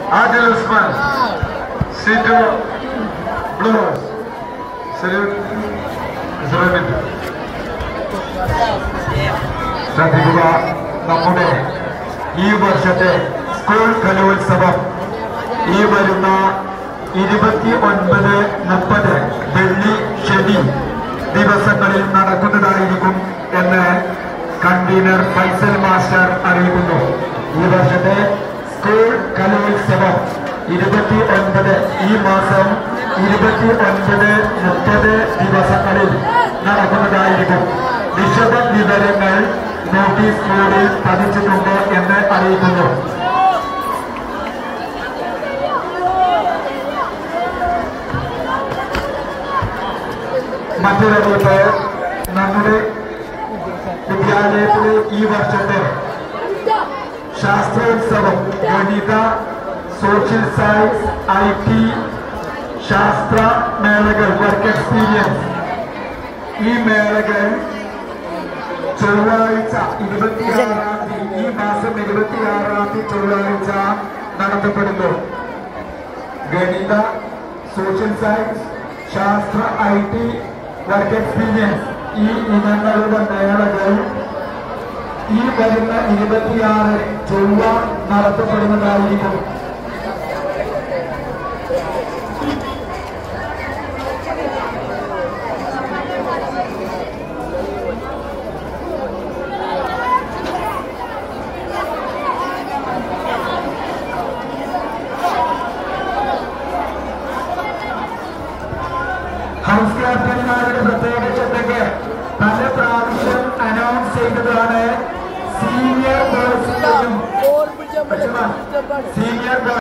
Adil Usman, C2 Blues. Salute. Salute. ശ്രദ്ധിക്കുക നമ്മുടെ ഈ വർഷത്തെ സ്കൂൾ കലോത്സവം ഈ വരുന്ന ഇരുപത്തി ഒൻപത് മുപ്പത് വെള്ളി ശനി ദിവസങ്ങളിൽ നടക്കുന്നതായിരിക്കും എന്ന് കൺവീനർ ഫൈസൽ മാസ്റ്റർ അറിയിക്കുന്നു ഈ വർഷത്തെ സ്കൂൾ കലോത്സവം ഇരുപത്തി ഒൻപത് ഈ മാസം ഇരുപത്തി ഒൻപത് മുപ്പത് ദിവസങ്ങളിൽ നടക്കുന്നതായിരിക്കും വിശദ വിവരങ്ങൾ നോട്ടീസ് ബോർഡിൽ പതിച്ചിട്ടുണ്ട് എന്ന് അറിയിക്കുന്നു മറ്റൊരറിയിപ്പ് നമ്മുടെ വിദ്യാലയത്തിലെ ഈ വർഷത്തെ ശാസ്ത്രോത്സവം ഗണിത സോഷ്യൽ സയൻസ് ഐ ടി ശാസ്ത്ര മേളകൾ വർക്ക് എക്സ്പീരിയൻസ് ഈ മേളകൾ ചൊവ്വാഴ്ച ഇരുപത്തിയാറാം തീയതി ഈ മാസം ഇരുപത്തിയാറാം തീയതി ചൊവ്വാഴ്ച നടത്തപ്പെടുന്നു ഗണിത സോഷ്യൽ സയൻസ് ശാസ്ത്ര ഐ ടി വർക്ക് എക്സ്പീരിയൻസ് ഈ ഇനങ്ങളുടെ മേളകൾ ഈ വരുന്ന ഇരുപത്തിയാറ് ചൊവ്വ നടത്തപ്പെടുന്നതായിരിക്കും ഹൗസ് ക്യാപ്റ്റന്മാരുടെ പ്രത്യേക ശ്രദ്ധയ്ക്ക് പല പ്രാവശ്യം അനൗൺസ് ചെയ്തതാണ് സീനിയർ ബോയ്സിന്റെയും സീനിയർ